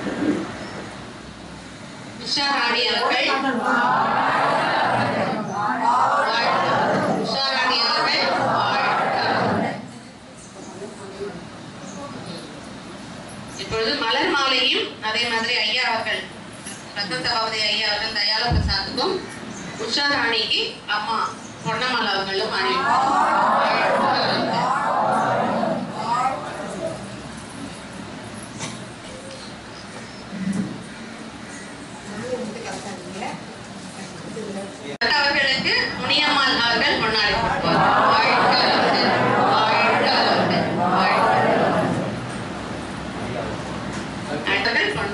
உஷா ராணி அவர்கள் உஷா ராணி அவர்கள் இப்பொழுது மலர் மாலையும் அதே மாதிரி ஐயா அவர்கள் ரத்த சபாபதி ஐயா அவர்கள் தயால பிரசாத்துக்கும் உஷா ராணிக்கு அம்மா பொன்னம்மாள் அவர்களும் அவர்களுக்கு முனியம்மாள் அவர்கள் பொன்னாடி கொடுப்பார். வாழ்க வளமுடன், வாழ்க வளமுடன், வாழ்க வளமுடன். அவர்கள் பொன்-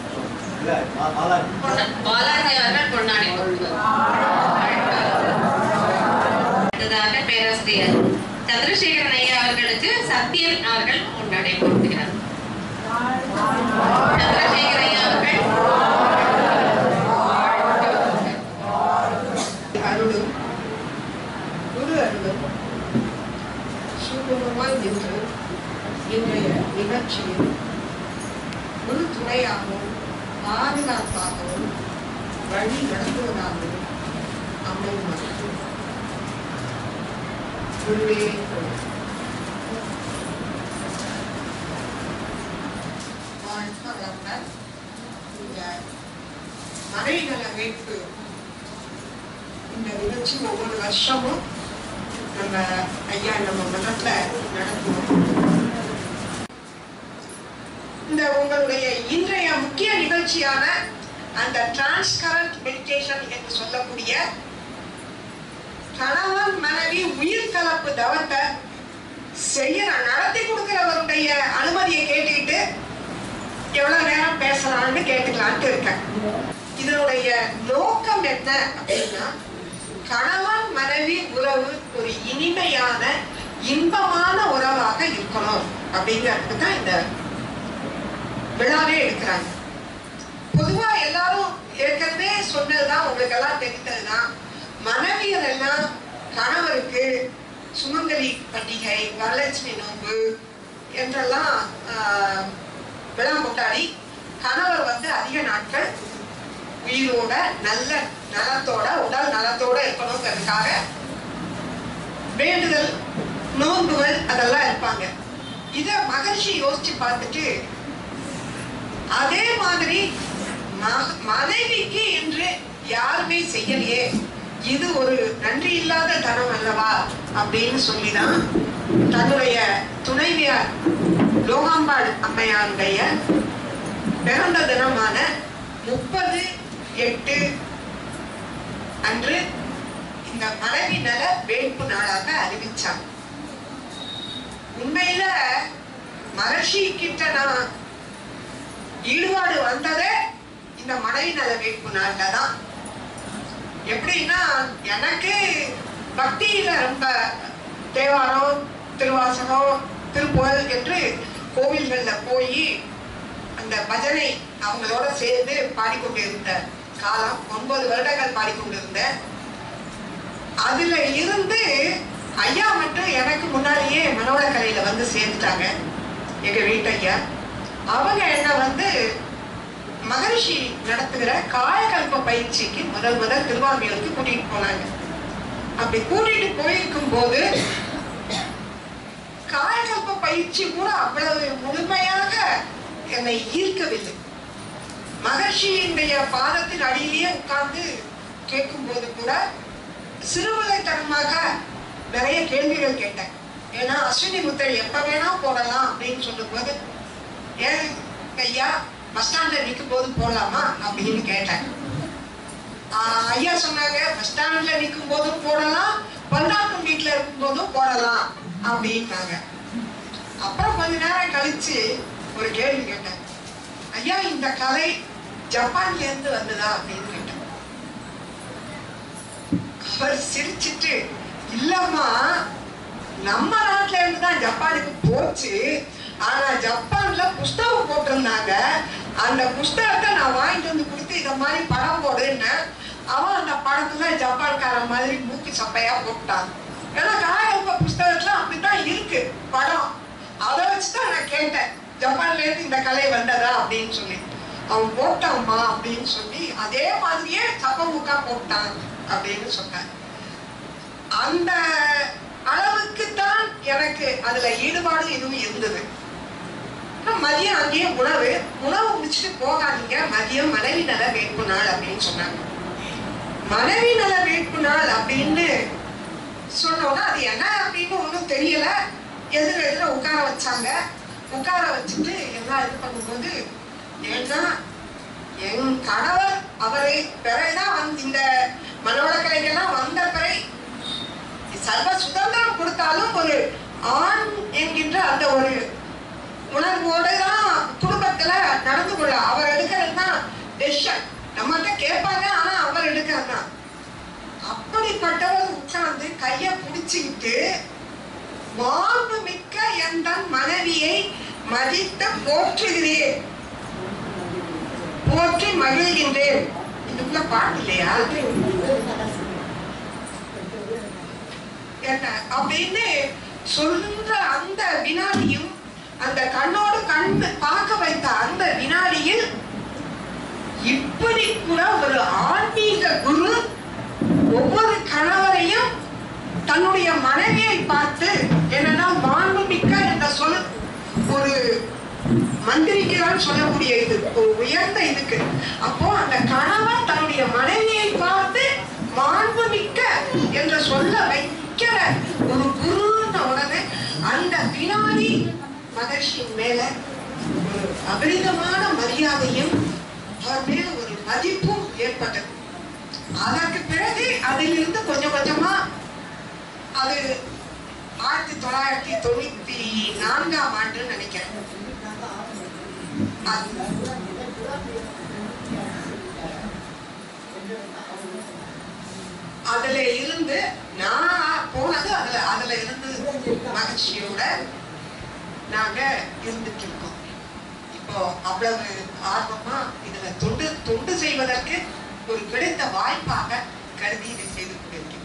பொன்ன- பாலாஜி அவர்கள் பொன்னாடி கொடுப்பார். வாழ்க வளமுடன். அடுத்ததாக பேராசிரியர் சந்திரசேகரன் ஐயா அவர்களுக்கு சத்யன் அவர்கள் பொன்னாடை கொடுக்கிறார் சந்திரசேகர் ஐயா அவர்கள் அருளும் குரு அருளும் சுகமமாய் நின்று இன்றைய நிகழ்ச்சியில் ஒரு துணையாகவும் பாதுகாப்பாகவும் வழி நடத்துவதாகவும் அமையும் குருவே துணை. வாழ்க வளமுடன். இந்த மறைநல மீட்பு இந்த நிகழ்ச்சி ஒவ்வொரு வருஷமும் நம்ம ஐயா நம்ம மதத்துல நடத்துவோம் இந்த உங்களுடைய இன்றைய முக்கிய நிகழ்ச்சியான அந்த டிரான்ஸ்கரண்ட் மெடிடேஷன் என்று சொல்லக்கூடிய கணவன் மனைவி உயிர் கலப்பு தவத்தை செய்யற நடத்தி கொடுக்கிறவருடைய அனுமதியை கேட்டுக்கிட்டு எவ்வளவு நேரம் பேசலாம்னு கேட்டுக்கலான்ட்டு இருக்கேன் இதனுடைய நோக்கம் என்ன அப்படின்னா கணவன் மனைவி உறவு ஒரு இனிமையான இன்பமான உறவாக இருக்கணும் அப்படிங்கிறதுக்கு தான் இந்த விழாவே எடுக்கிறாங்க பொதுவா எல்லாரும் ஏற்கனவே சொன்னதுதான் உங்களுக்கு எல்லாம் தெரிந்ததுதான் மனைவியர் எல்லாம் கணவருக்கு சுமங்கலி பண்டிகை வரலட்சுமி நோன்பு என்றெல்லாம் ஆஹ், விழா கொண்டாடி கணவர் வந்து அதிக நாட்கள் உயிரோட நல்ல நலத்தோட உடல் நலத்தோட இருக்கணுங்கிறதுக்காக வேண்டுதல் நோன்புகள் அதெல்லாம் இருப்பாங்க இத மகர்ஷி யோசிச்சு பார்த்துட்டு அதே மாதிரி ம- மனைவிக்கு என்று யாருமே செய்யலையே இது ஒரு நன்றி இல்லாத தனம் அல்லவா அப்படின்னு சொல்லிதான் தன்னுடைய துணைவியார் லோகாம்பாள் அம்மையாருடைய பிறந்த தினமான முப்பது எட்டு அன்று இந்த மனைவி நல வேட்பு நாளாக அறிவிச்சாங்க உண்மையில மகர்ஷி கிட்ட நான் ஈடுபாடு வந்ததே இந்த மனைவி நல வேட்பு நாள்ல தான் எப்படின்னா எனக்கு பக்தியில ரொம்ப தேவாரம் திருவாசகம் திருப்புகழ் என்று கோவில்கள்ல போய் அந்த பஜனை அவங்களோட சேர்ந்து பாடிக்கொண்டிருந்த காலம் ஒன்பது வருடங்கள் பாடிக்கொண்டிருந்தேன் அதுல இருந்து ஐயா மட்டும் எனக்கு முன்னாடியே மனோலக்கரையில வந்து சேர்ந்துட்டாங்க எங்க வீட்டையா அவங்க என்ன வந்து மகரிஷி நடத்துகிற காயகல்ப பயிற்சிக்கு முதல் முதல் திருவாரூருக்கு கூட்டிட்டு போனாங்க அப்படி கூட்டிட்டு போயிருக்கும் போது காயகல்ப பயிற்சி கூட அவ்வளவு முழுமையாக என்னை ஈர்க்கவில்லை மகர்ஷியினுடைய பாதத்தின் அடியிலேயே உட்கார்ந்து கேட்கும்போது கூட சிறுவிளைத்தனமாக நிறைய கேள்விகள் கேட்டேன் ஏன்னா அஸ்வினி முத்திரை எப்ப வேணா போடலாம் அப்படின்னு சொல்லும்போது ஏன் ஐயா பஸ் ஸ்டாண்ட்ல நிற்கும் போது போடலாமா அப்படின்னு கேட்டேன் ஆஹ் ஐயா சொன்னாங்க பஸ் ஸ்டாண்ட்ல நிற்கும் போதும் போடலாம் பந்தாட்டம் வீட்டுல இருக்கும் போதும் போடலாம் அப்படின்னாங்க அப்புறம் கொஞ்ச நேரம் கழிச்சு ஒரு கேள்வி கேட்டேன் ஐயா இந்த கலை ஜப்பான்ல இருந்து வந்ததா அப்படின்னு கேட்டேன் அவர் சிரிச்சிட்டு இல்லம்மா நம்ம நாட்டுல இருந்து தான் ஜப்பானுக்கு போச்சு ஆனா ஜப்பான்ல புஸ்தகம் போட்டிருந்தாங்க அந்த புஸ்தகத்தை நான் வாங்கிட்டு வந்து கொடுத்து இத மாதிரி படம் போடுன்னு அவன் அந்த படத்துல ஜப்பான்காரன் மாதிரி மூக்கி சப்பையா போட்டான் ஏன்னா காயல்ப புஸ்தகத்துல அப்படித்தான் இருக்கு படம் அதை வச்சுதான் நான் கேட்டேன் ஜப்பான்ல இருந்து இந்த கலை வந்ததா அப்படின்னு சொல்லி அவன் போட்டான்மா அப்படின்னு சொல்லி அதே மாதிரியே சப்பமுக்கா போட்டான் அப்படின்னு சொன்னார் அந்த அளவுக்கு தான் எனக்கு அதுல ஈடுபாடு எதுவும் இருந்தது அப்புறம் மதியம் அங்கேயே உணவு உணவு முடிச்சுட்டு போகாதீங்க மதியம் மனைவி நல வேட்பு நாள் அப்படின்னு சொன்னாங்க மனைவி நல வேட்பு நாள் அப்படின்னு சொன்னோன்னா அது என்ன அப்படின்னு ஒன்றும் தெரியல எதிர எதிர உட்கார வச்சாங்க உட்கார வச்சுட்டு எல்லாம் இது பண்ணும்போது ஏன்னா என் கணவர் அவரை பிறகுதான் வந்து இந்த மனவளக்கலைக்கெல்லாம் வந்த பிறகு சர்வ சுதந்திரம் கொடுத்தாலும் ஒரு ஆண் என்கின்ற அந்த ஒரு உணர்வோடு தான் குடும்பத்துல நடந்து கொள்ள அவர் எடுக்கிறது தான் டெசிஷன் நம்மகிட்ட கேட்பாங்க ஆனா அவர் எடுக்கிறது தான் அப்படிப்பட்டவர் உட்கார்ந்து கைய பிடிச்சுக்கிட்டு மாண்பு மிக்க என் மனைவியை மதித்து போற்றுகிறேன் போற்றி மகிழ்கின்றேன் இதுக்குள்ள பாட்டு இல்லையா என்ன அப்படின்னு சொல்ற அந்த வினாடியும் அந்த கண்ணோடு கண் பார்க்க வைத்த அந்த வினாடியில் இப்படி கூட ஒரு ஆன்மீக குரு ஒவ்வொரு கணவரையும் தன்னுடைய மனைவியை பார்த்து என்னன்னா மாண்புமிக்க என்ற சொல் ஒரு மந்திரிக்கு தான் சொல்லக்கூடிய இது ஒரு உயர்ந்த இதுக்கு அப்போ அந்த கணவன் தன்னுடைய மனைவியை பார்த்து மாண்புமிக்க என்ற சொல்ல வைக்கிற ஒரு குருன்னு உடனே அந்த வினாடி மகர்ஷியின் மேல ஒரு அபரிதமான மரியாதையும் அவர் மேல ஒரு மதிப்பும் ஏற்பட்டது அதற்கு பிறகு அதிலிருந்து கொஞ்சம் கொஞ்சமா அது ஆயிரத்தி தொள்ளாயிரத்தி தொண்ணூத்தி நான்காம் ஆண்டு நினைக்கிறேன் அது- அதுல இருந்து நான் போனது அதுல அதுல இருந்து மகிழ்ச்சியோட நாங்க இருந்துட்டு இருக்கோம் இப்போ அவ்வளவு ஆர்வமா இதுல தொண்டு தொண்டு செய்வதற்கு ஒரு கிடைத்த வாய்ப்பாக கருதி இதை செய்து கொண்டிருக்கிறோம்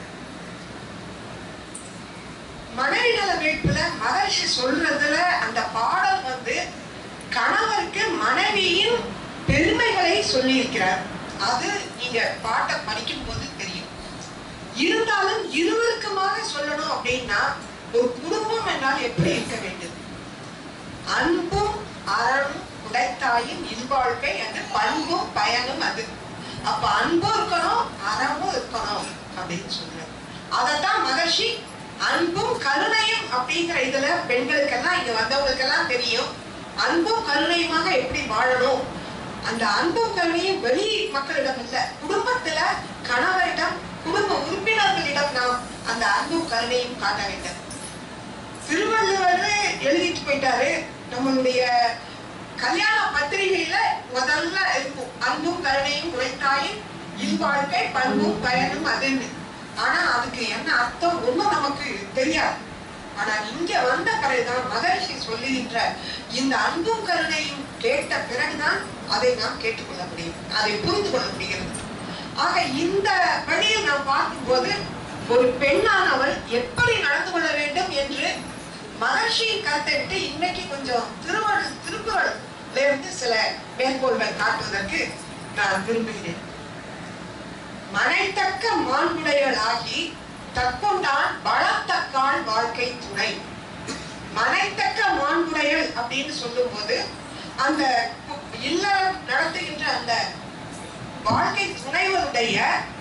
மனைவி நல வேட்புல மகர்ஷி சொல்றதுல அந்த பாடல் வந்து கணவருக்கு மனைவியின் பெருமைகளை சொல்லி இருக்கிறார் அது நீங்க பாட்டை படிக்கும் போது தெரியும் இருந்தாலும் இருவருக்குமாக சொல்லணும் அப்படின்னா ஒரு குடும்பம் என்றால் எப்படி இருக்க வேண்டும் அன்பும் அறனும் உடைத்தாயும் இல்வாழ்க்கை அது பண்பும் பயனும் அது அப்ப அன்பும் இருக்கணும் அறமும் இருக்கணும் அப்படின்னு சொல்றாரு அதத்தான் மகர்ஷி அன்பும் கருணையும் அப்படிங்கிற இதுல பெண்களுக்கெல்லாம் இங்க வந்தவங்களுக்கெல்லாம் தெரியும் அன்பும் கருணையுமாக எப்படி வாழணும் அந்த அன்பும் கருணையும் வெளி மக்களிடம் இல்ல குடும்பத்துல கணவரிடம் குடும்ப உறுப்பினர்களிடம் நாம் அந்த அன்பும் கருணையும் காட்ட வேண்டும் திருவள்ளுவர் எழுதிட்டு போயிட்டாரு நம்மளுடைய கல்யாண பத்திரிகையில முதல்ல இருக்கும் அன்பும் கருணையும் உழைத்தாயும் இல்வாழ்க்கை பண்பும் பயனும் அதுன்னு ஆனா அதுக்கு என்ன அர்த்தம் ஒண்ணும் நமக்கு தெரியாது ஆனா இங்க வந்த பிறகுதான் மகரிஷி சொல்லுகின்ற இந்த அன்பும் கருணையும் கேட்ட பிறகுதான் அதை நாம் கேட்டுக்கொள்ள முடியும் அதை புரிந்து கொள்ள முடிகிறது ஆக இந்த வழியில் நாம் பார்க்கும்போது ஒரு பெண்ணானவள் எப்படி நடந்து கொள்ள வேண்டும் என்று மகர்ஷியின் கருத்தை விட்டு இன்னைக்கு கொஞ்சம் திருவள்ளுவர் திருக்குறள்ல இருந்து சில மேற்கோள்கள் காட்டுவதற்கு நான் விரும்புகிறேன் மனைத்தக்க மாண்புடையளாகி தற்கொண்டான் வளத்தக்கால் வாழ்க்கை துணை மனைத்தக்க மாண்புடையல் அப்படின்னு சொல்லும்போது அந்த இல்லறம் நடத்துகின்ற அந்த வாழ்க்கை துணைவருடைய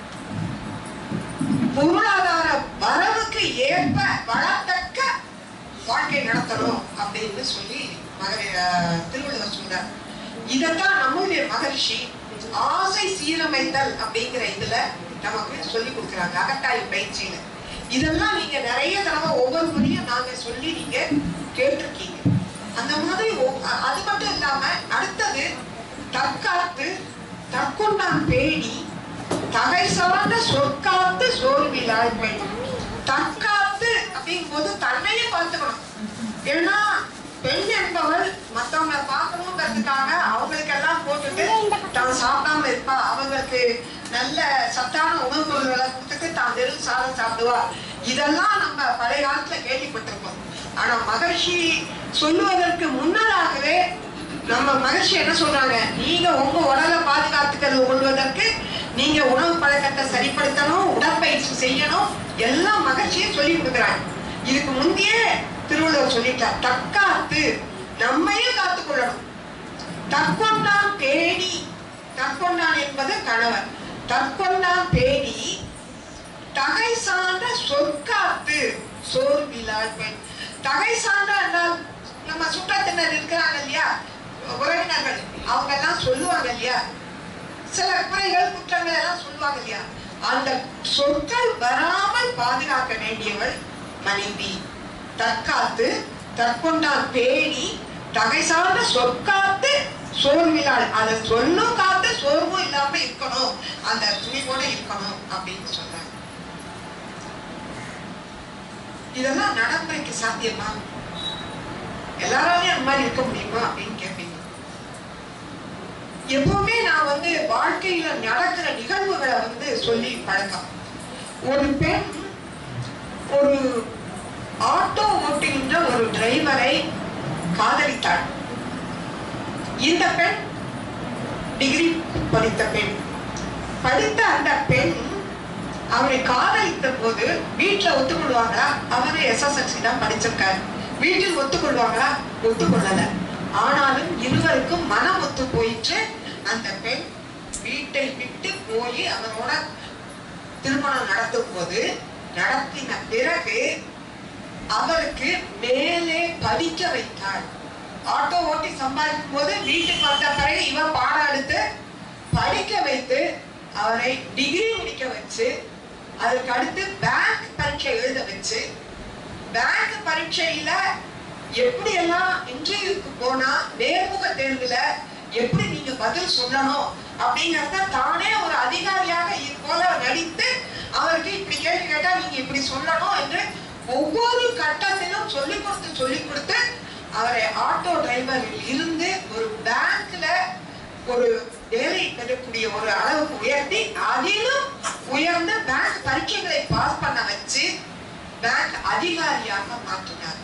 பொருளாதார வரவுக்கு ஏற்ப வளத்தக்க வாழ்க்கை நடத்தணும் அப்படின்னு சொல்லி மகரி அஹ், திருவள்ளுவர் சொல்றார் இதைத்தான் நம்முடைய மகர்ஷி ஆசை சீரமைத்தல் அப்படிங்கிற இதுல நமக்கு சொல்லி கொடுக்குறாங்க அகட்டாய் பயிற்சியில இதெல்லாம் நீங்க நிறைய தடவை ஒவ்வொரு முறையும் நாங்க சொல்லி நீங்க கேட்டிருக்கீங்க அந்த மாதிரி ஒ- அ- அது மட்டும் இல்லாம அடுத்தது தற்காத்து தற்கொண்டான் பேணி தகை சார்ந்த சொற்காத்து சோர்விலாய் பெண் தற்காத்து அப்படிங்கும்போது தன்னையும் பார்த்துக்கணும் ஏன்னா பெண் என்பவள் மத்தவங்களை பார்க்கணுங்கிறதுக்காக அவங்களுக்கெல்லாம் போட்டுட்டு தான் சாப்பிடாம இருப்பா அவங்களுக்கு நல்ல சத்தான உணவு பொருள்களை கொடுத்துட்டு தான் வெறும் சாதம் சாப்பிடுவா இதெல்லாம் நம்ம பழைய காலத்துல கேள்விப்பட்டிருக்கோம் ஆனா மகர்ஷி சொல்லுவதற்கு முன்னதாகவே நம்ம மகிழ்ச்சி என்ன சொல்றாங்க நீங்க உங்க உடலை பாதுகாத்துக்கிறது கொள்வதற்கு நீங்க உணவு பழக்கத்தை சரிப்படுத்தணும் உடற்பயிற்சி செய்யணும் எல்லாம் மகிழ்ச்சியை சொல்லி கொடுக்குறாங்க இதுக்கு முந்தையே திருவள்ளுவர் சொல்லிட்டார் தற்காத்து நம்மையும் காத்துக்கொள்ளணும் தற்கொண்டான் பேணி தற்கொண்டான் என்பது கணவர் தற்கொண்டான் பேணி தகை சார்ந்த சொற்காத்து சோர்விலாள் பெண் தகை சார்ந்த என்றால் நம்ம சுற்றத்தினர் இருக்கிறாங்க இல்லையா உறவினர்கள் அவங்க எல்லாம் சொல்லுவாங்க இல்லையா சில குறைகள் குற்றங்கள் எல்லாம் சொல்லுவாங்க இல்லையா அந்த சொற்கள் வராமல் பாதுகாக்க வேண்டியவள் மனைவி தற்காத்து தற்கொண்டான் பேணி தகை சார்ந்த சொற்காத்து சோர்விலாள் அதை சொல்லும் காத்து சோர்வும் இல்லாம இருக்கணும் அந்த துணிவோட இருக்கணும் அப்படின்னு சொல்றாங்க இதெல்லாம் நடைமுறைக்கு சாத்தியமா எல்லாராலையும் அந்த மாதிரி இருக்க முடியுமா அப்படின்னு கேட்பீங்க எப்பவுமே நான் வந்து வாழ்க்கையில நடக்கிற நிகழ்வுகளை வந்து சொல்லி பழக்கம் ஒரு பெண் ஒரு ஆட்டோ ஓட்டுகின்ற ஒரு டிரைவரை காதலித்தாள் இந்த பெண் டிகிரி படித்த பெண் படித்த அந்த பெண் அவரை காதலித்த போது வீட்டுல ஒத்துக்கொள்வாங்களா அவரு எஸ்எஸ்எல்சி தான் படிச்சிருக்காரு வீட்டில் ஒத்துக்கொள்வாங்களா ஒத்துக்கொள்ளல ஆனாலும் இருவருக்கும் மனம் ஒத்து போயிற்று அந்த பெண் வீட்டை விட்டு போய் அவரோட திருமணம் நடத்தும் போது நடத்தின பிறகு அவருக்கு மேலே படிக்க வைத்தாள் ஆட்டோ ஓட்டி சம்பாதிக்கும் போது வீட்டுக்கு வந்த பிறகு இவன் பாடம் எடுத்து படிக்க வைத்து அவரை டிகிரி முடிக்க வச்சு அதுக்கு அடுத்து பேங்க் பரீட்சை எழுத வச்சு பேங்க் பரீட்சையில எப்படி எல்லாம் இன்டர்வியூக்கு போனா நேர்முக தேர்வுல எப்படி நீங்க பதில் சொல்லணும் அப்படிங்கறத தானே ஒரு அதிகாரியாக இது போல நடித்து அவருக்கு இப்படி கேள்வி கேட்டா நீங்க இப்படி சொல்லணும் என்று ஒவ்வொரு கட்டத்திலும் சொல்லி கொடுத்து சொல்லி கொடுத்து அவரை ஆட்டோ டிரைவரில் இருந்து ஒரு பேங்க்ல ஒரு வேலை பெறக்கூடிய ஒரு அளவுக்கு உயர்த்தி அதிலும் உயர்ந்த பேங்க் பரீட்சைகளை பாஸ் பண்ண வச்சு பேங்க் அதிகாரியாக மாற்றினார்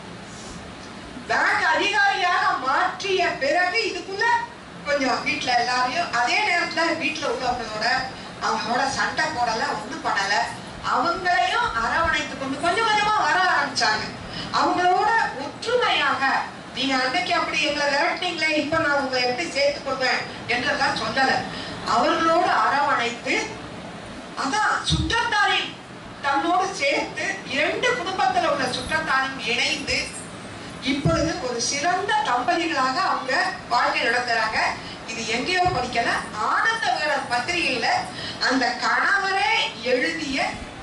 பேங்க் அதிகாரியாக மாற்றிய பிறகு இதுக்குள்ள கொஞ்சம் வீட்ல எல்லாரையும் அதே நேரத்துல வீட்ல உள்ளவங்களோட அவங்களோட சண்டை போடல ஒண்ணும் பண்ணல அவங்களையும் அரவணைத்து கொண்டு கொஞ்சம் கொஞ்சமா வர ஆரம்பிச்சாங்க அவங்களோட ஒற்றுமையாக நீங்க அன்னைக்கு அப்படி எங்களை விரட்டினீங்களே இப்ப நான் உங்களை எப்படி சேர்த்துக் கொள்வேன் என்றெல்லாம் சொல்லல அவர்களோடு அரவணைத்து அதான் சுற்றத்தாரையும் தன்னோடு சேர்த்து இரண்டு குடும்பத்துல உள்ள சுற்றத்தாரையும் இணைந்து இப்பொழுது ஒரு சிறந்த தம்பதிகளாக அவங்க வாழ்க்கை நடத்துறாங்க இது எங்கேயோ படிக்கல ஆனந்த விகடன் பத்திரிகையில அந்த கணவரே எழுதிய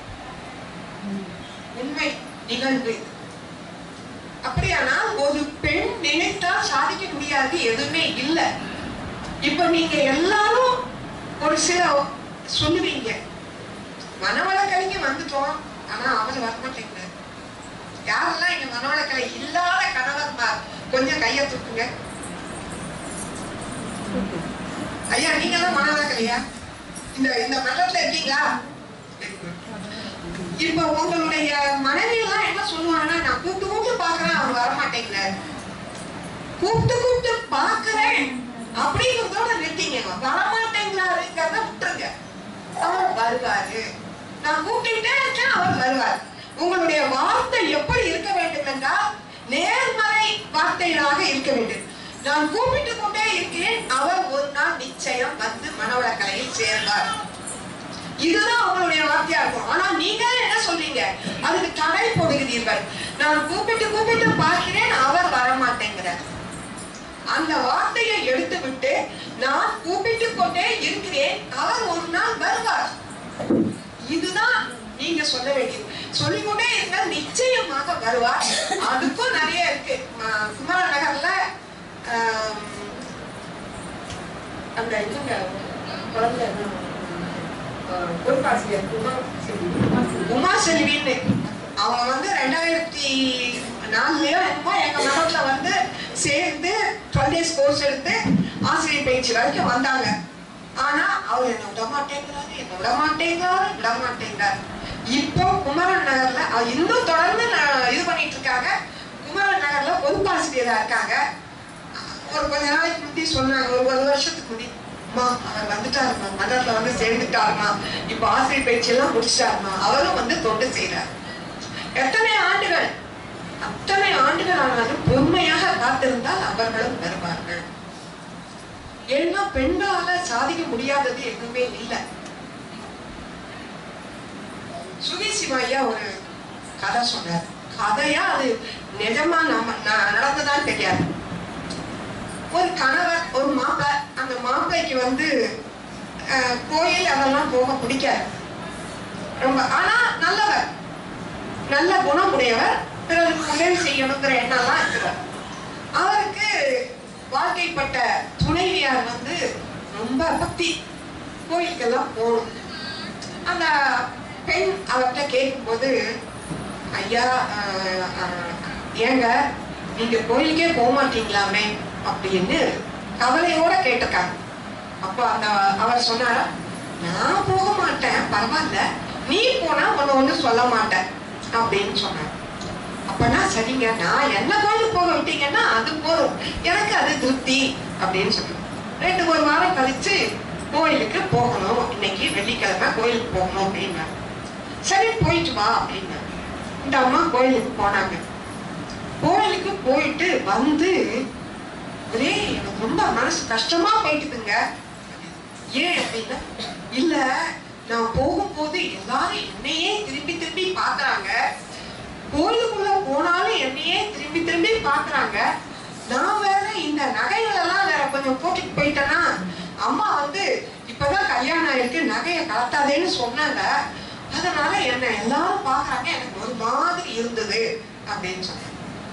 உண்மை நிகழ்வு இது. அப்படியானால் ஒரு பெண் நினைத்தால் சாதிக்க முடியாது எதுவுமே இல்லை இப்ப நீங்க எல்லாரும் ஒரு சில சொல்லுவீங்க மனவளக்கலைக்கு வந்துட்டோம் ஆனா அவர் வரமாட்டேங்கிறார் யாரெல்லாம் இங்க மனவளக்கலை இல்லாத கணவன்மார் கொஞ்சம் கையை தூக்குங்க ஐயா நீங்க எல்லாம் மனவளக்கலையா இந்த இந்த மண்டலத்துல இருக்கீங்களா இப்ப உங்களுடைய மனைவி எல்லாம் என்ன சொல்லுவாங்கன்னா நான் கூப்பிட்டு கூப்பிட்டு பாக்குறேன் அவர் வரமாட்டேங்கிறார் கூப்பிட்டு கூப்பிட்டு பாக்குறேன் அப்படிங்கிறதோட நிறுத்திங்க வரமாட்டேங்கிறாருங்கிறத விட்டுருங்க அவர் வருவாரு நான் கூப்பிட்டுட்டே இருக்கேன் அவர் வருவார் உங்களுடைய வார்த்தை எப்படி இருக்க வேண்டும் என்றால் நேர்மறை வார்த்தைகளாக இருக்க வேண்டும் நான் கூப்பிட்டு கொண்டே இருக்கிறேன் அவர் ஒரு நாள் நிச்சயம் வந்து மனவளக்கலையில் சேர்ந்தார் இதுதான் உங்களுடைய வார்த்தையா இருக்கும் ஆனா நீங்க என்ன சொல்றீங்க அதுக்கு தடை போடுகிறீர்கள் நான் கூப்பிட்டு கூப்பிட்டு பார்க்கிறேன் அவர் வரமாட்டேங்கிறார் அந்த வார்த்தையை எடுத்து விட்டு நான் கூப்பிட்டு கொண்டே இருக்கிறேன் அவர் ஒரு நாள் வருவார் இதுதான் நீங்க சொல்ல வேண்டியது சொல்லிக்கொண்டே இருந்தால் நிச்சயமாக வருவார் அதுக்கும் நிறைய இருக்கு ம- குமார நகர்ல ஆம், அந்த இதுங்க குழந்தை என்ன? ஆஹ், பொறுப்பாசிரியர் குமார் செல்வி. உமா செல்வின்னு அவங்க வந்து ரெண்டாயிரத்தி நாலுலயோ என்னமோ எங்க மடத்துல வந்து சேர்ந்து டுவெல் டேஸ் கோர்ஸ் எடுத்து ஆசிரியர் பயிற்சி வரைக்கும் வந்தாங்க ஆனா அவர் என்ன விட மாட்டேங்கிறாரு என்ன விட மாட்டேங்கிறாரு விட மாட்டேங்கிறாரு இப்போ குமரன் நகர்ல அவ இன்னும் தொடர்ந்து ந- இது பண்ணிட்டு இருக்காங்க குமரன் நகர்ல பொறுப்பாசிரியரா இருக்காங்க ஒரு கொஞ்ச நாளைக்கு முந்தி சொன்னாங்க ஒரு ஒரு வருஷத்துக்கு முந்தி அம்மா அவர் வந்துட்டாருமா மன்னர்ல வந்து சேர்ந்துட்டாருமா இப்ப ஆசிரியர் பயிற்சி எல்லாம் முடிச்சிட்டாருமா அவரும் வந்து தொண்டு செய்யறார் எத்தனை ஆண்டுகள் அத்தனை ஆண்டுகள் ஆனாலும் பொறுமையாக காத்திருந்தால் அவர்களும் வருவார்கள் ஏன்னா பெண்ணால சாதிக்க முடியாதது எதுவுமே இல்லை சுகேசிவா ஐயா ஒரு கதை சொன்னார் கதையா அது நிஜமா நம்ம ந- நடந்ததான்னு தெரியாது ஒரு கணவர் ஒரு மாப்பிள்ளை அந்த மாப்பிள்ளைக்கு வந்து அஹ், கோயில் அதெல்லாம் போக பிடிக்காது ரொம்ப ஆனா நல்லவர் நல்ல குணமுடையவர் பிறருக்கு உதவி செய்யணுங்கிற எண்ணம்லாம் இருக்கிறார் அவருக்கு வாழ்க்கைப்பட்ட துணைவியார் வந்து ரொம்ப பக்தி கோயிலுக்கெல்லாம் போகணும் அந்த பெண் அவர்கிட்ட கேட்கும்போது ஐயா ஆஹ், ஆஹ், ஏங்க நீங்க கோயிலுக்கே போக மாட்டீங்களாமே அப்படின்னு கவலையோட கேட்டிருக்காங்க அப்போ அந்த அவர் சொன்னாரா நான் போக மாட்டேன் பரவாயில்ல நீ போனா ஒண்ணு ஒண்ணு சொல்ல மாட்டேன் அப்படின்னு சொன்னார் அப்பனா சரிங்க நான் என்ன கோயிலுக்கு போக விட்டீங்கன்னா அது போதும் எனக்கு அது திருப்தி அப்படின்னு சொன்னேன் ரெண்டு ஒரு வாரம் கழிச்சு கோயிலுக்கு போகணும் இன்னைக்கு வெள்ளிக்கிழமை கோயிலுக்கு போகணும் அப்படின்னாரு சரி போயிட்டு வா அப்படின்னாரு இந்த அம்மா கோயிலுக்கு போனாங்க கோயிலுக்கு போயிட்டு வந்து ஒரே எனக்கு ரொம்ப மனசு கஷ்டமா போயிட்டுதுங்க ஏன் அப்படின்னா இல்ல நான் போகும்போது எல்லாரும் என்னையே திரும்பி திரும்பி பாக்குறாங்க கோயிலுக்குள்ள போனாலும் என்னையே திரும்பி திரும்பி பாக்குறாங்க நான் வேற இந்த நகைகள் எல்லாம் வேற கொஞ்சம் போட்டுட்டு போயிட்டேன்னா அம்மா வந்து இப்பதான் கல்யாணம் ஆயிருக்கு நகையை கலத்தாதேன்னு சொன்னாங்க அதனால என்ன எல்லாரும் பாக்குறாங்க எனக்கு ஒரு மாதிரி இருந்தது அப்படின்னு சொன்னேன்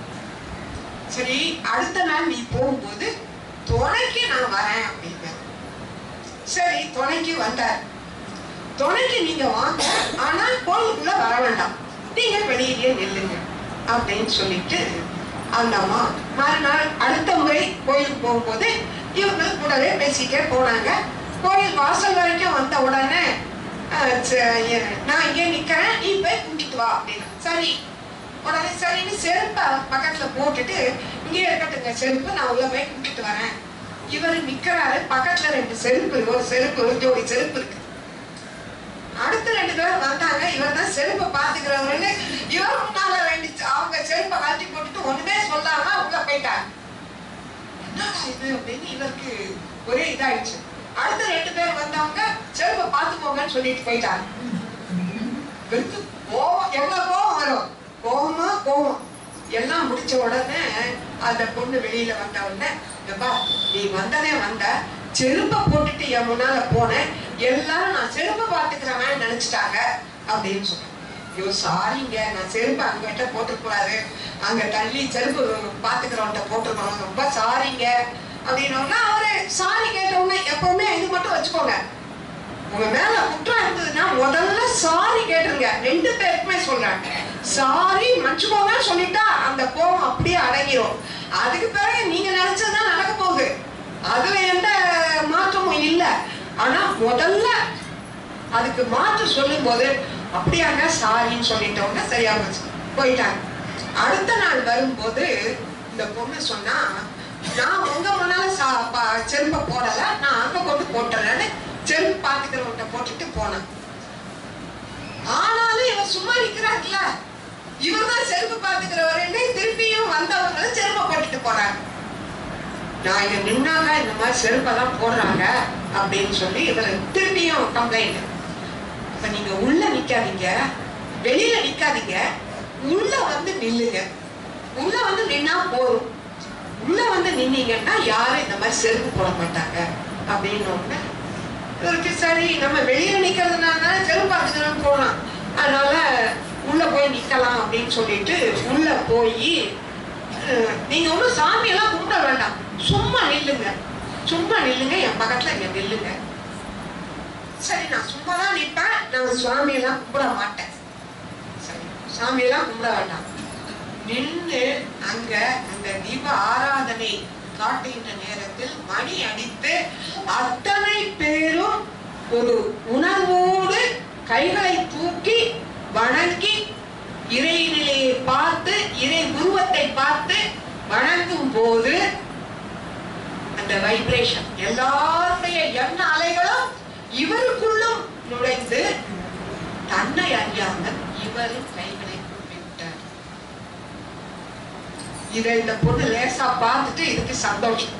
சரி அடுத்த நாள் நீ போகும்போது துணைக்கு நான் வரேன் அப்படின்னு சரி துணைக்கு வந்தார் துணைக்கு நீங்க வாங்க ஆனா கோயிலுக்குள்ள வர வேண்டாம் நீங்க வெளியிலேயே நில்லுங்க அப்படின்னு சொல்லிட்டு அந்த அம்மா மறுநாள் அடுத்த முறை கோயிலுக்கு போகும்போது இவங்க கூடவே பேசிட்டே போனாங்க கோயில் வாசல் வரைக்கும் வந்த உடனே அஹ், ச- நான் இங்கே நிக்கிறேன் நீ போய் கூட்டிட்டு வா அப்படின்னு சரி உடனே சரின்னு செருப்பை பக்கத்துல போட்டுட்டு இங்கே இருக்கட்டுங்க செருப்பு நான் உள்ள போய் கூட்டிட்டு வரேன் இவர் நிக்கிறாரு பக்கத்துல ரெண்டு செருப்பு ஒரு செருப்பு ஒரு ஜோடி செருப்பு இருக்கு அடுத்த ரெண்டு பேர் வந்தாங்க இவர் தான் செருப்பை பாத்துக்கிறவருன்னு இவர் முன்னால ரெண்டு செ- அவங்க செருப்பை கழட்டி போட்டுட்டு ஒண்ணுமே சொல்லாம உள்ள போயிட்டாங்க என்னடா இது அப்படின்னு இவருக்கு ஒரே இதாயிடுச்சு அடுத்த ரெண்டு பேர் வந்தவங்க செருப்பை பாத்துக்கோங்கன்னு சொல்லிட்டு போயிட்டாங்க இவருக்கு கோவம் எவ்வளவு கோவம் வரும் கோவமா கோவம் எல்லாம் முடிச்ச உடனே அந்த பொண்ணு வெளியில வந்த உடனே "எப்பா, நீ வந்ததே வந்த செருப்பை போட்டுட்டு என் முன்னால போனேன் எல்லாரும் நான் செருப்பை பாத்துக்கிறவன் நினைச்சிட்டாங்க அப்படின்னு சொன்னேன் ஐயோ சாரிங்க நான் செருப்பு அங்கிட்ட போட்டுக்கூடாது அங்க தள்ளி செருப்பு பாத்துக்கிறவன்ட்ட போட்டுருக்கணும் ரொம்ப சாரிங்க அப்படின்னோம்னா அவரு சாரி கேட்ட உடனே எப்பவுமே இது மட்டும் வச்சுக்கோங்க உங்க மேல குற்றம் இருந்ததுன்னா முதல்ல சாரி கேட்டுருங்க ரெண்டு பேருக்குமே சொல்றேன் சாரி மன்னிச்சுக்கோங்கன்னு சொல்லிட்டா அந்த கோபம் அப்படியே அடங்கிரும் அதுக்கு பிறகு நீங்க நினைச்சதுதான் நடக்க போகுது அதுல எந்த மாற்றமும் இல்ல ஆனா முதல்ல அதுக்கு மாற்று சொல்லும் போது அப்படியாங்க சாரின்னு சொல்லிட்டவங்க சரியா போச்சு போயிட்டாங்க அடுத்த நாள் வரும்போது இந்த பொண்ணு சொன்னா நான் உங்க முன்னால சா- ப- செருப்பை போடல நான் அங்க கொண்டு போட்டுறேன்னு செருப்பு பாத்துக்கிறவன்ட்ட போட்டுட்டு போனேன் ஆனாலும் இவன் சும்மா நிக்கிறாருல இவர் தான் செருப்பு பாத்துக்கிறவருன்னு திருப்பியும் வந்தவங்களும் செருப்பை போட்டுட்டு போறாங்க நான் இங்க நின்னாங்க இந்த மாதிரி செருப்பை தான் போடுறாங்க அப்படின்னு சொல்லி இவர் திருப்பியும் கம்ப்ளைண்ட் அப்ப நீங்க உள்ள நிக்காதீங்க வெளியில நிக்காதீங்க உள்ள வந்து நில்லுங்க உள்ள வந்து நின்னா போதும் உள்ள வந்து நின்னீங்கன்னா யாரும் இந்த மாதிரி செருப்பு போட மாட்டாங்க அப்படின்னு உடனே இவருக்கு சரி நம்ம வெளியில நிக்கிறதுனால தானே செருப்பு பார்த்துக்கணும் போகலாம் அதனால உள்ள போய் நிக்கலாம் அப்படின்னு சொல்லிட்டு உள்ள போய் அஹ், நீங்க ஒன்றும் சாமியெல்லாம் கும்பிட வேண்டாம் சும்மா நில்லுங்க சும்மா நில்லுங்க என் பக்கத்துல இங்க நில்லுங்க சரி நான் சும்மா தான் நிற்பேன் நான் சுவாமியெல்லாம் கும்பிட மாட்டேன் சரி சாமியெல்லாம் கும்பிட வேண்டாம் நின்று அங்க அந்த தீப ஆராதனை காட்டுகின்ற நேரத்தில் மணி அடித்து அத்தனை பேரும் ஒரு உணர்வோடு கைகளை தூக்கி வணங்கி இறைநிலையை பார்த்து இறை உருவத்தை பார்த்து வணங்கும் போது அந்த வைப்ரேஷன் எல்லாருடைய எண்ண அலைகளும் இவருக்குள்ளும் நுழைந்து தன்னை அறியாமல் இவரும் கைகளை விட்டார் இதை இந்த பொண்ணு லேசா பார்த்துட்டு இதுக்கு சந்தோஷம்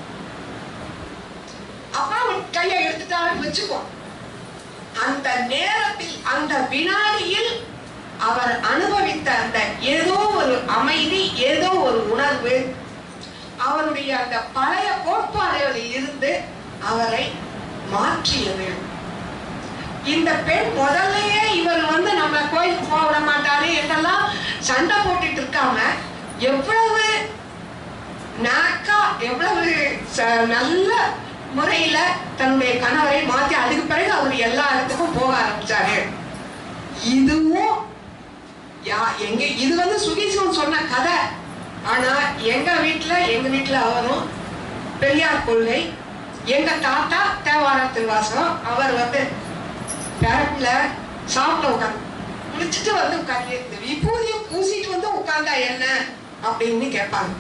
அப்பா அவன் கையை எடுத்துட்டான்னு வச்சுக்கோ அந்த நேரத்தில் அந்த வினாடியில் அவர் அனுபவித்த அந்த ஏதோ ஒரு அமைதி ஏதோ ஒரு உணர்வு அவருடைய அந்த பழைய கோட்பாடுகளில் இருந்து அவரை மாற்றியது இந்த பெண் முதல்லயே இவர் வந்து நம்ம கோயிலுக்கு போக விட மாட்டாரு என்றெல்லாம் சண்டை போட்டுட்டு இருக்காம எவ்வளவு நாக்கா எவ்வளவு ச- நல்ல முறையில தன்னுடைய கணவரை மாத்தி அதுக்கு பிறகு அவர் எல்லா இடத்துக்கும் போக ஆரம்பிச்சாரு இதுவும் யா எங்க இது வந்து சுகீசன் சொன்ன கதை ஆனா எங்க வீட்டுல எங்க வீட்டுல அவரும் பெரியார் கொள்கை எங்க தாத்தா தேவார திருவாசகம் அவர் வந்து பேரப்ல சாப்பிட உட்காந்து குளிச்சுட்டு வந்து உட்காந்து இந்த விபூதியை பூசிட்டு வந்து உட்கார்ந்தா என்ன அப்படின்னு கேட்பாங்க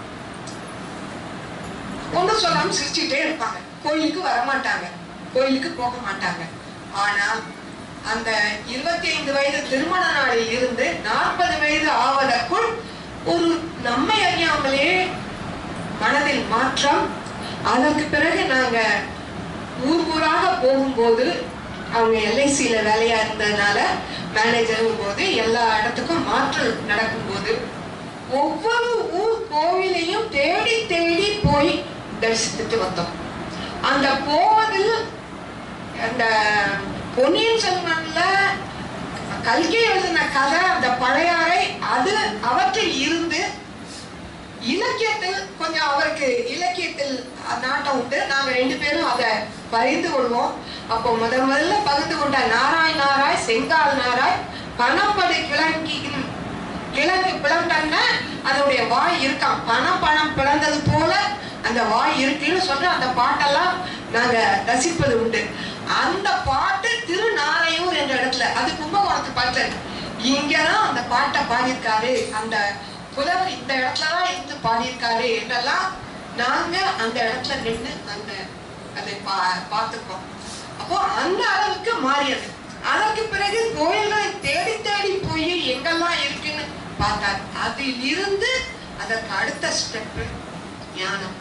ஒன்றும் சொல்லாம சிரிச்சுட்டே இருப்பாங்க கோயிலுக்கு வர மாட்டாங்க கோயிலுக்கு போக மாட்டாங்க ஆனா அந்த இருபத்தி ஐந்து வயது திருமண நாளில் இருந்து நாற்பது வயது ஆவதற்குள் ஒரு நம்மை அறியாமலே மனதில் மாற்றம் அதற்கு பிறகு நாங்க ஊர் ஊராக போகும்போது அவங்க எல்ஐசியில வேலையா இருந்ததுனால மேனேஜரும் போது எல்லா இடத்துக்கும் மாற்றம் நடக்கும்போது ஒவ்வொரு ஊர் கோவிலையும் தேடி தேடி போய் தரிசித்துட்டு வந்தோம் அந்த போவதில் அந்த பொன்னியின் செல்வன்ல கல்கி எழுதின கதை அந்த பழையாறை அது அவற்றில் இருந்து இலக்கியத்தில் கொஞ்சம் அவருக்கு இலக்கியத்தில் நாட்டம் உண்டு நாங்க ரெண்டு பேரும் அதை பகிர்ந்து கொள்வோம் அப்போ முதல் முதல்ல பகிர்ந்து கொண்ட நாராய் நாராய் செங்கால் நாராய் பணப்படு கிழங்கி கிழங்கு பிளந்தன்ன அதனுடைய வாய் இருக்காம் பணம் பணம் பிளந்தது போல அந்த வாய் இருக்குன்னு சொல்ற அந்த பாட்டெல்லாம் நாங்க ரசிப்பது உண்டு அந்த பாட்டு திருநாரையூர் என்ற இடத்துல அது கும்பகோணத்து பாட்டு இங்கதான் அந்த பாட்டை பாடியிருக்காரு அந்த புலவர் இந்த இடத்துலதான் இருந்து பாடியிருக்காரு என்றெல்லாம் நாங்க அந்த இடத்துல நின்று அந்த அதை பா பார்த்துக்கோம் அப்போ அந்த அளவுக்கு மாறியது அதற்கு பிறகு கோயில்களை தேடி தேடி போய் எங்கெல்லாம் இருக்குன்னு பார்த்தார் அதில் இருந்து அதற்கு அடுத்த ஸ்டெப் ஞானம்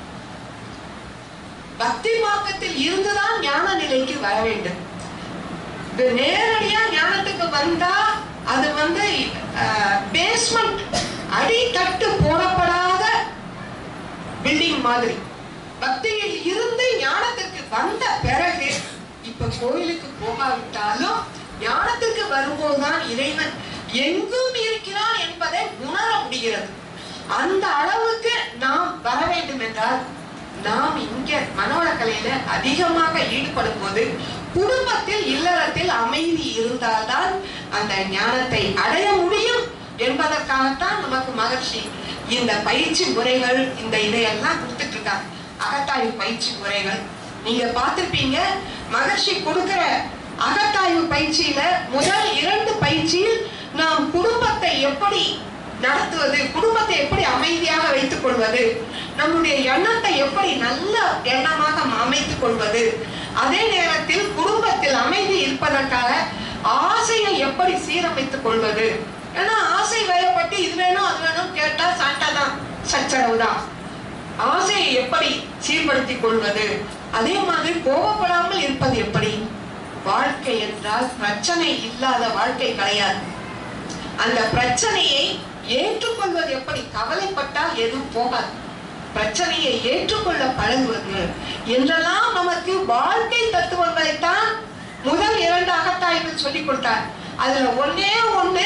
பக்தி மார்க்கத்தில் இருந்துதான் ஞான நிலைக்கு வர வேண்டும் இது நேரடியா ஞானத்துக்கு வந்தா அது வந்து பேஸ்மெண்ட் அடித்தட்டு போடப்படாத பில்டிங் மாதிரி பக்தியில் இருந்து ஞானத்திற்கு வந்த பிறகு இப்ப கோயிலுக்கு போகாவிட்டாலும் ஞானத்திற்கு வரும்போதுதான் இறைவன் எங்கும் இருக்கிறான் என்பதை உணர முடிகிறது அந்த அளவுக்கு நாம் வர வேண்டும் என்றால் நாம் இங்க மனவளக்கலையில அதிகமாக ஈடுபடும் போது குடும்பத்தில் இல்லறத்தில் அமைதி இருந்தால்தான் அந்த ஞானத்தை அடைய முடியும் என்பதற்காகத்தான் நமக்கு மகர்ஷி இந்த பயிற்சி முறைகள் இந்த இதையெல்லாம் கொடுத்துட்டு இருக்காங்க அகத்தாய்வு பயிற்சி முறைகள் நீங்க பார்த்திருப்பீங்க மகர்ஷி கொடுக்கிற அகத்தாய்வு பயிற்சியில முதல் இரண்டு பயிற்சியில் நாம் குடும்பத்தை எப்படி நடத்துவது குடும்பத்தை எப்படி அமைதியாக வைத்துக் கொள்வது நம்முடைய எண்ணத்தை எப்படி நல்ல எண்ணமாக அமைத்துக் கொள்வது அதே நேரத்தில் குடும்பத்தில் அமைதி இருப்பதற்காக ஆசையை எப்படி சீரமைத்துக் கொள்வது ஏன்னா ஆசை வயப்பட்டு இது வேணும் அது வேணும் கேட்டா சண்டை தான் சச்சரவு தான் ஆசையை எப்படி சீர்படுத்திக் கொள்வது அதே மாதிரி கோபப்படாமல் இருப்பது எப்படி வாழ்க்கை என்றால் பிரச்சனை இல்லாத வாழ்க்கை கிடையாது அந்த பிரச்சனையை ஏற்றுக்கொள்வது எப்படி கவலைப்பட்டால் எதுவும் போகாது பிரச்சனையை ஏற்றுக்கொள்ள பழகுவது என்றெல்லாம் நமக்கு வாழ்க்கை தத்துவங்களைத்தான் முதல் இரண்டு அகத்தாய்வில் சொல்லிக் கொடுத்தார் அதுல ஒன்னே ஒண்ணு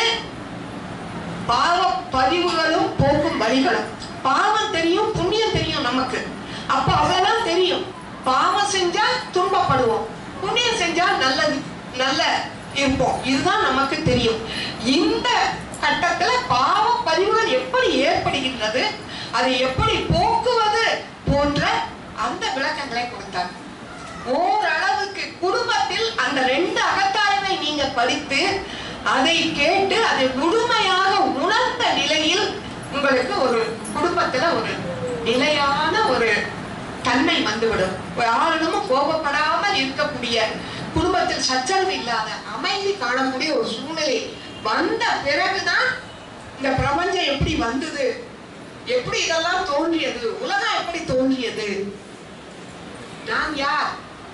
பாவ பதிவுகளும் போக்கும் வழிகளும் பாவம் தெரியும் புண்ணியம் தெரியும் நமக்கு அப்ப அவ்வளவுதான் தெரியும் பாவம் செஞ்சா துன்பப்படுவோம் புண்ணியம் செஞ்சா நல்லது நல்ல இருப்போம் இதுதான் நமக்கு தெரியும் இந்த கட்டத்துல பாவ பதிவுகள் எப்படி ஏற்படுகின்றது அதை எப்படி போக்குவது போன்ற அந்த விளக்கங்களை கொடுத்தார் ஓரளவுக்கு குடும்பத்தில் அந்த ரெண்டு அகத்தாய்வை நீங்க படித்து அதை கேட்டு அதை முழுமையாக உணர்ந்த நிலையில் உங்களுக்கு ஒரு குடும்பத்துல ஒரு நிலையான ஒரு தன்மை வந்துவிடும் யாரிடமும் கோபப்படாமல் இருக்கக்கூடிய குடும்பத்தில் சச்சரவு இல்லாத அமைதி காணக்கூடிய ஒரு சூழ்நிலை வந்த பிறகுதான் இந்த பிரபஞ்சம் எப்படி வந்தது எப்படி இதெல்லாம் தோன்றியது உலகம் எப்படி தோன்றியது நான் யார்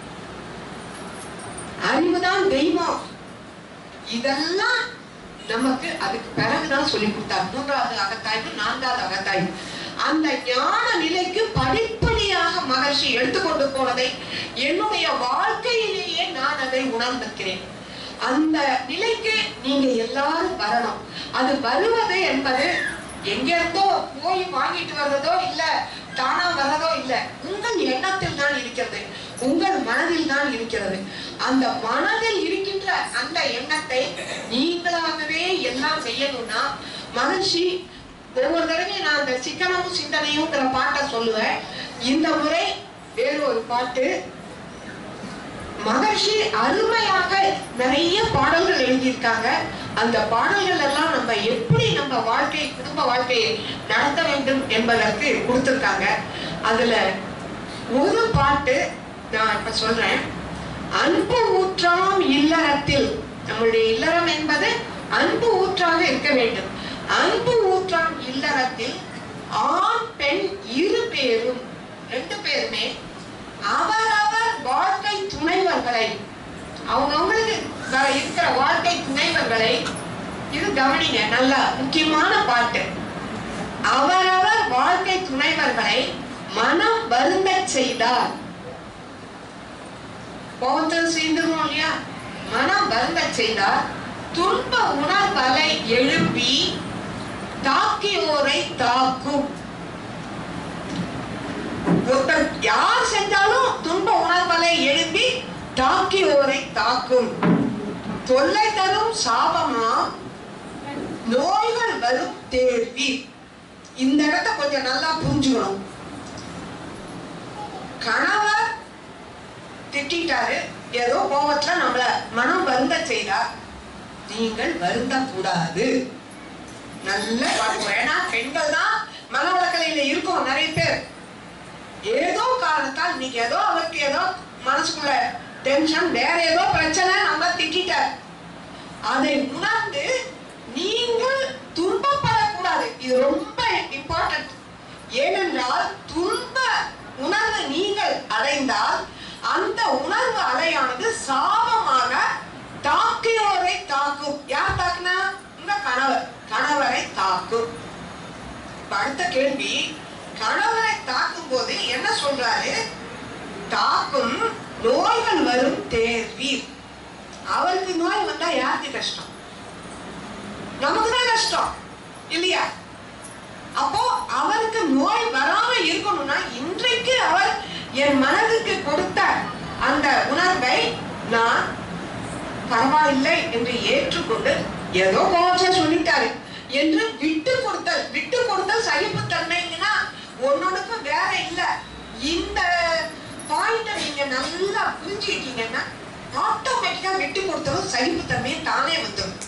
அறிவுதான் தெய்வம் இதெல்லாம் நமக்கு அதுக்கு பிறகுதான் சொல்லி கொடுத்தார் மூன்றாவது அகத்தாய்வு நான்காவது அகத்தாய்வு அந்த ஞான நிலைக்கு படிப்படியாக மகர்ஷி எடுத்துக்கொண்டு போனதை என்னுடைய வாழ்க்கையிலேயே நான் அதை உணர்ந்திருக்கிறேன் அந்த நிலைக்கு நீங்க எல்லாரும் வரணும் அது வருவது என்பது எங்கிருந்தோ போய் வாங்கிட்டு வர்றதோ இல்ல தானா வர்றதோ இல்ல உங்கள் எண்ணத்தில் தான் இருக்கிறது உங்கள் மனதில் தான் இருக்கிறது அந்த மனதில் இருக்கின்ற அந்த எண்ணத்தை நீங்களாகவே எல்லாம் செய்யணும்னா மகிழ்ச்சி ஒவ்வொரு தடவையும் நான் அந்த சிக்கனமும் சிந்தனையும்ங்கிற பாட்டை சொல்லுவேன் இந்த முறை வேறு ஒரு பாட்டு மகர்ஷி அருமையாக நிறைய பாடல்கள் எழுதியிருக்காங்க அந்த பாடல்கள் எல்லாம் நம்ம எப்படி நம்ம வாழ்க்கை குடும்ப வாழ்க்கையை நடத்த வேண்டும் என்பதற்கு கொடுத்திருக்காங்க அதுல ஒரு பாட்டு நான் இப்ப சொல்றேன் அன்பு ஊற்றாம் இல்லறத்தில் நம்முடைய இல்லறம் என்பது அன்பு ஊற்றாக இருக்க வேண்டும் அன்பு ஊற்றாம் இல்லறத்தில் ஆண் பெண் இரு பேரும் ரெண்டு பேருமே அவரவர் வாழ்க்கை துணைவர்களை அவங்கவுங்களுக்கு வர இருக்கிற வாழ்க்கை துணைவர்களை இது கவனிங்க நல்லா முக்கியமான பாட்டு அவரவர் வாழ்க்கை துணைவர்களை மனம் வருந்தச் செய்தார் கோபத்தில் செய்திருவோம் இல்லையா மனம் வருந்தச் செய்தார் துன்ப உணர்வலை எழுப்பி தாக்கியோரை தாக்கும் ஒருத்தர் யார் செஞ்சாலும் துன்ப உணர்வலை எழுப்பி தாக்கியோரை தாக்கும் தொல்லை தரும் சாபமா நோய்கள் வரும் தேர்வி இந்த இடத்த கொஞ்சம் நல்லா புரிஞ்சுக்கணும் கணவர் திட்டாரு ஏதோ கோபத்துல நம்மள மனம் வருந்த செய்தார் நீங்கள் வருந்த கூடாது நல்ல பார்க்கணும் ஏன்னா பெண்கள் தான் மனவளக்கலையில இருக்கோம் நிறைய பேர் ஏதோ காரணத்தால் இன்னைக்கு ஏதோ அவருக்கு ஏதோ மனசுக்குள்ள டென்ஷன் வேற ஏதோ பிரச்சனை நம்ம திட்டார் அதை உணர்ந்து நீங்கள் துன்பப்படக்கூடாது இது ரொம்ப இம்பார்ட்டன்ட் ஏனென்றால் துன்ப உணர்வு நீங்கள் அடைந்தால் அந்த உணர்வு அலையானது சாபமாக தாக்கியோரை தாக்கும் யார் தாக்குனா உங்க கணவர் கணவரை தாக்கும் இப்ப அடுத்த கேள்வி கணவரை தாக்கும் போது என்ன சொல்றாரு தாக்கும் நோய்கள் வரும் தேர்வீர் அவருக்கு நோய் வந்தா யாருக்கு கஷ்டம் நமக்கு தான் கஷ்டம் இல்லையா அப்போ அவருக்கு நோய் வராம இருக்கணும்னா இன்றைக்கு அவர் என் மனதுக்கு கொடுத்த அந்த உணர்வை நான் பரவாயில்லை என்று ஏற்றுக்கொண்டு ஏதோ கோபத்தை சொல்லிட்டாரு என்று விட்டு கொடுத்தல் விட்டு கொடுத்தல் சகிப்புத்தன்மைங்கன்னா ஒன்னொன்னுக்கு வேற இல்ல இந்த பாயிண்ட நீங்க நல்லா புரிஞ்சுக்கிட்டீங்கன்னா ஆட்டோமேட்டிக்கா விட்டு கொடுத்தலும் சகிப்புத்தன்மையை தானே வந்துடும்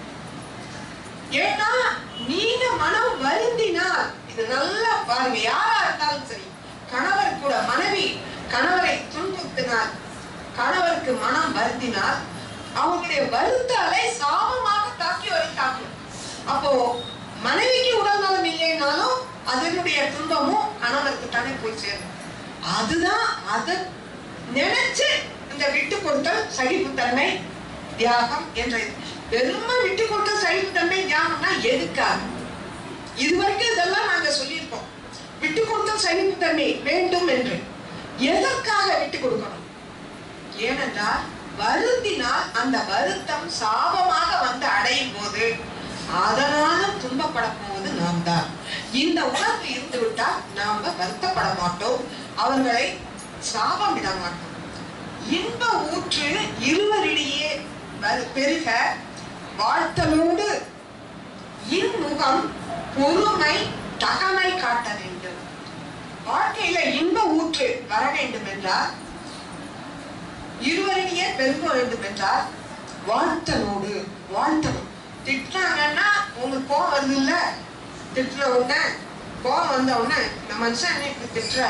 ஏன்னா நீங்க மனம் வருந்தினால் இது நல்லா பாருங்க யாரா இருந்தாலும் சரி கணவர் கூட மனைவி கணவரை துன்புறுத்தினால் கணவருக்கு மனம் வருந்தினால் அவங்களுடைய வருத்த அலை சாபமாக தாக்கி வரை தாக்கும் அப்போ மனைவிக்கு உடல் நலம் இல்லைனாலும் அதனுடைய துன்பமும் கணவருக்கு தானே போய் சேரும் அதுதான் அதை நினைச்சு இந்த விட்டு கொடுத்தல் சகிப்புத்தன்மை தியாகம் என்ற வெறுமை விட்டு கொடுத்தல் சகிப்புத்தன்மை தியாகம்னா எதுக்காக இதுவரைக்கும் இதெல்லாம் நாங்க சொல்லியிருக்கோம் விட்டு கொடுத்தல் சகிப்புத்தன்மை வேண்டும் என்று எதற்காக விட்டு கொடுக்கணும் ஏனென்றால் வருந்தினால் அந்த வருத்தம் சாபமாக வந்து அடையும் போது அதனால துன்பப்பட போவது நாம் தான் இந்த உணர்வு இருந்து விட்டால் நாம வருத்தப்பட மாட்டோம் அவர்களை சாபம் விட மாட்டோம் இன்ப ஊற்று இருவரிடையே வரு- பெருக வாழ்த்தலோடு இன்முகம் பொறுமை தகமை காட்ட வேண்டும் வாழ்க்கையில இன்ப ஊற்று வர வேண்டும் என்றால் இருவரிடையே பெருக வேண்டும் என்றால் வாழ்த்தலோடு வாழ்த்தணும் திட்டினாங்கன்னா உங்களுக்கு கோவம் வருது இல்ல திட்டுன உடனே கோவம் வந்த உடனே இந்த மனுஷன் என்ன இப்படி திட்டுறாரு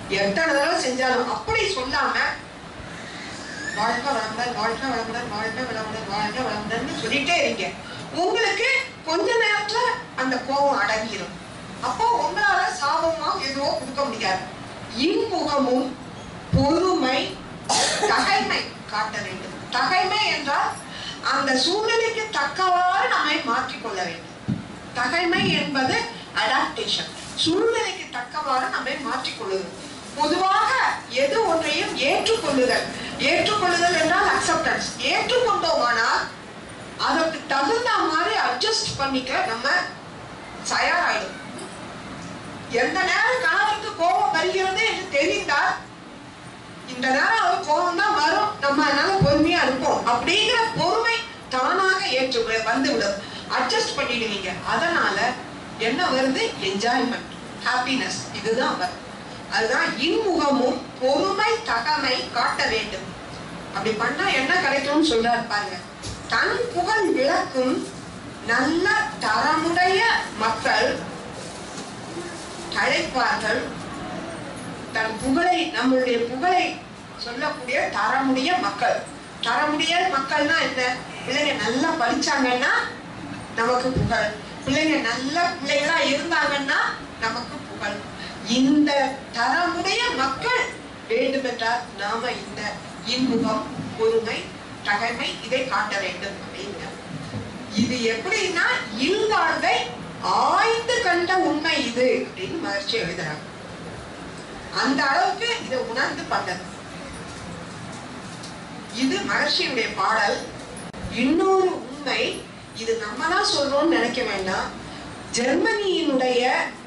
எத்தனை தடவை செஞ்சாலும் அப்படி சொல்லாம வாழ்க வளமுடன் வாழ்க வளமுடன் வாழ்க வளமுடன் வாழ்க வளமுடன் சொல்லிட்டே இருங்க உங்களுக்கு கொஞ்ச நேரத்துல அந்த கோபம் அடங்கிடும் அப்போ உங்களால சாபமா எதுவோ கொடுக்க முடியாது இன்முகமும் பொறுமை தகைமை காட்ட வேண்டும் தகைமை என்றால் அந்த சூழ்நிலைக்கு தக்கவாறு நம்மை மாற்றிக்கொள்ள வேண்டும் தகைமை என்பது அடாப்டேஷன் சூழ்நிலைக்கு தக்கவாறு நம்மை மாற்றிக்கொள்ளுதல் பொதுவாக எது ஒன்றையும் ஏற்றுக்கொள்ளுதல் ஏற்றுக்கொள்ளுதல் என்றால் அக்செப்டன்ஸ் ஏற்றுக்கொண்டோமானால் அதற்கு தகுந்த மாதிரி அட்ஜஸ்ட் பண்ணிக்க நம்ம தயாராயிடும் எந்த நேரம் கணவருக்கு கோபம் வருகிறது என்று தெரிந்தால் இந்த நேரம் அவர் கோபம் தான் வரும் நம்ம அதனால பொறுமையா இருப்போம் அப்படிங்கிற பொறுமை தானாக ஏற்று வி- வந்து விடும் அட்ஜஸ்ட் பண்ணிடுவீங்க அதனால என்ன வருது என்ஜாய்மெண்ட் ஹாப்பினஸ் இதுதான் வரும் அதுதான் இன்முகமும் பொறுமை தகமை காட்ட வேண்டும் அப்படி பண்ணா என்ன கிடைக்கும்னு சொல்றாரு பாருங்க தன் புகழ் விளக்கும் நல்ல தரமுடைய மக்கள் அழைப்பார்கள் தன் புகழை நம்மளுடைய புகழை சொல்லக்கூடிய தரமுடைய மக்கள் தரமுடைய மக்கள்னா என்ன பிள்ளைங்க நல்லா படிச்சாங்கன்னா நமக்கு புகழ் பிள்ளைங்க நல்ல பிள்ளைகளா இருந்தாங்கன்னா நமக்கு புகழ் இந்த தரமுடைய மக்கள் வேண்டுமென்றால் நாம இந்த இன்முகம் பொறுமை தகைமை இதை காட்ட வேண்டும் அப்படிங்கிற இது எப்படின்னா இல்வாழ்வை ஆய்ந்து கண்ட உண்மை இது அப்படின்னு மகிழ்ச்சி எழுதுறாங்க அந்த அளவுக்கு இதை உணர்ந்து பண்ணது இது மகர்ஷியுடைய பாடல் இன்னொரு உண்மை இது நம்ம தான் சொல்றோம்னு நினைக்க வேண்டாம் ஜெர்மனியினுடைய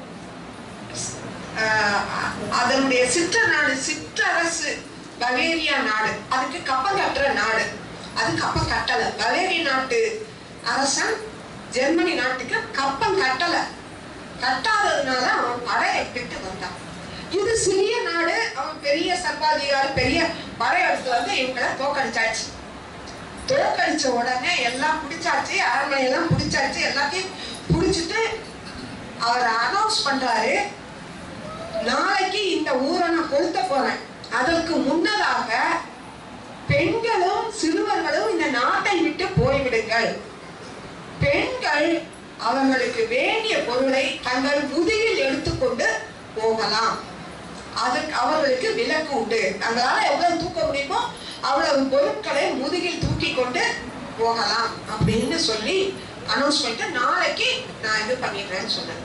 ஆஹ், அ- அதனுடைய சிற்ற நாடு சிற்றரசு பவேரியா நாடு அதுக்கு கப்பல் கட்டுற நாடு அது கப்பல் கட்டல பவேரியா நாட்டு அரசன் ஜெர்மனி நாட்டுக்கு கப்பல் கட்டல கட்டாததுனால அவன் படையை விட்டு வந்தான் இது சிறிய நாடு அவன் பெரிய சர்வாதிகாரி பெரிய படையெடுத்து வந்து இவங்களை தோக்கடிச்சாச்சு தோக்கடிச்ச உடனே எல்லாம் பிடிச்சாச்சு அரண்மனை எல்லாம் பிடிச்சாச்சு எல்லாத்தையும் பிடிச்சிட்டு அவர் அனௌன்ஸ் பண்றாரு நாளைக்கு இந்த ஊரை நான் கொளுத்த போறேன் அதற்கு முன்னதாக பெண்களும் சிறுவர்களும் இந்த நாட்டை விட்டு போய்விடுங்கள் பெண்கள் அவர்களுக்கு வேண்டிய பொருளை தங்கள் முதுகில் எடுத்துக்கொண்டு போகலாம் அதற்கு அவர்களுக்கு விலக்கு உண்டு தங்களால எவ்வளவு தூக்க முடியுமோ அவ்வளவு பொருட்களை முதுகில் தூக்கி கொண்டு போகலாம் அப்படின்னு சொல்லி அனௌன்ஸ் பண்ணிட்டு நாளைக்கு நான் இது பண்ணிடுறேன்னு சொன்னேன்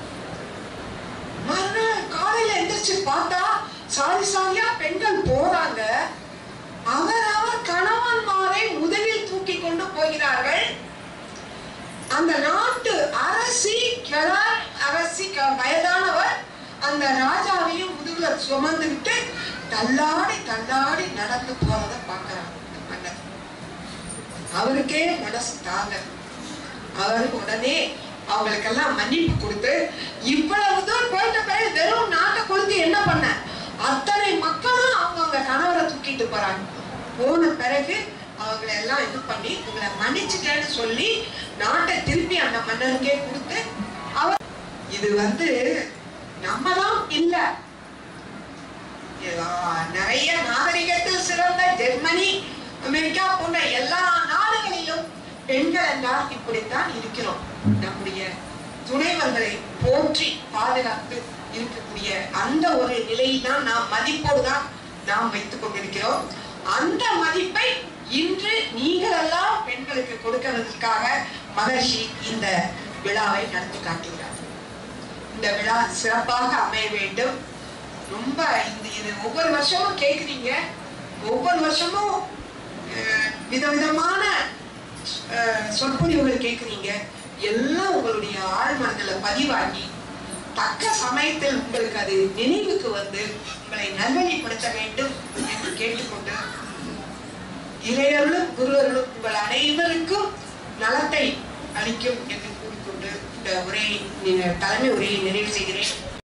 மறுநாள் காலையில எந்திரிச்சு பார்த்தா சாரி சாரியா பெண்கள் போறாங்க அவரவர் கணவன்மாரை முதலில் தூக்கி கொண்டு போகிறார்கள் அந்த நாட்டு அரசி கிழார் அரசி க- வயதானவர் அந்த ராஜாவையும் முதுகுல சுமந்துக்கிட்டு தள்ளாடி தள்ளாடி நடந்து போறத பாக்குறாங்க மன்னர் அவருக்கே மனசு தாங்க அவர் உடனே அவங்களுக்கெல்லாம் மன்னிப்பு கொடுத்து இவ்வளவு தூரம் போயிட்ட பிறகு வெறும் நாட்டை கொடுத்து என்ன பண்ண அத்தனை மக்களும் அவங்கவங்க கணவரை தூக்கிட்டு போறாங்க போன பிறகு அவங்களை எல்லாம் இது பண்ணி உங்களை மன்னிச்சுட்டேன்னு சொல்லி நாட்டை திருப்பி அந்த மன்னருக்கே கொடுத்து அவர் இது வந்து நம்ம தான் இல்ல எல்லா நிறைய நாகரிகத்தில் சிறந்த ஜெர்மனி அமெரிக்கா போன்ற எல்லா நாடுகளிலும் பெண்கள் எல்லாம் இப்படித்தான் இருக்கிறோம் நம்முடைய துணைவர்களை போற்றி பாதுகாத்து இருக்கக்கூடிய அந்த ஒரு நிலையில் தான் நாம் மதிப்போடு தான் நாம் வைத்துக் கொண்டிருக்கிறோம் அந்த மதிப்பை இன்று நீங்கள் எல்லாம் பெண்களுக்கு கொடுக்கிறதுக்காக மகர்ஷி இந்த விழாவை நடத்தி காட்டுகிறார் இந்த விழா சிறப்பாக அமைய வேண்டும் ரொம்ப இந்த இது ஒவ்வொரு வருஷமும் கேக்குறீங்க ஒவ்வொரு வருஷமும் அஹ், விதவிதமான அஹ், சொற்பொழிவுகள் கேக்குறீங்க எல்லாம் உங்களுடைய ஆழ்மனதுல பதிவாகி தக்க சமயத்தில் உங்களுக்கு அது நினைவுக்கு வந்து உங்களை நல்வழிப்படுத்த வேண்டும் என்று கேட்டுக்கொண்டு இளையர்களும் குருவர்களும் உங்கள் அனைவருக்கும் நலத்தை அளிக்கும் என்று கூறிக்கொண்டு இந்த உரையை தலைமை உரையை நிறைவு செய்கிறேன்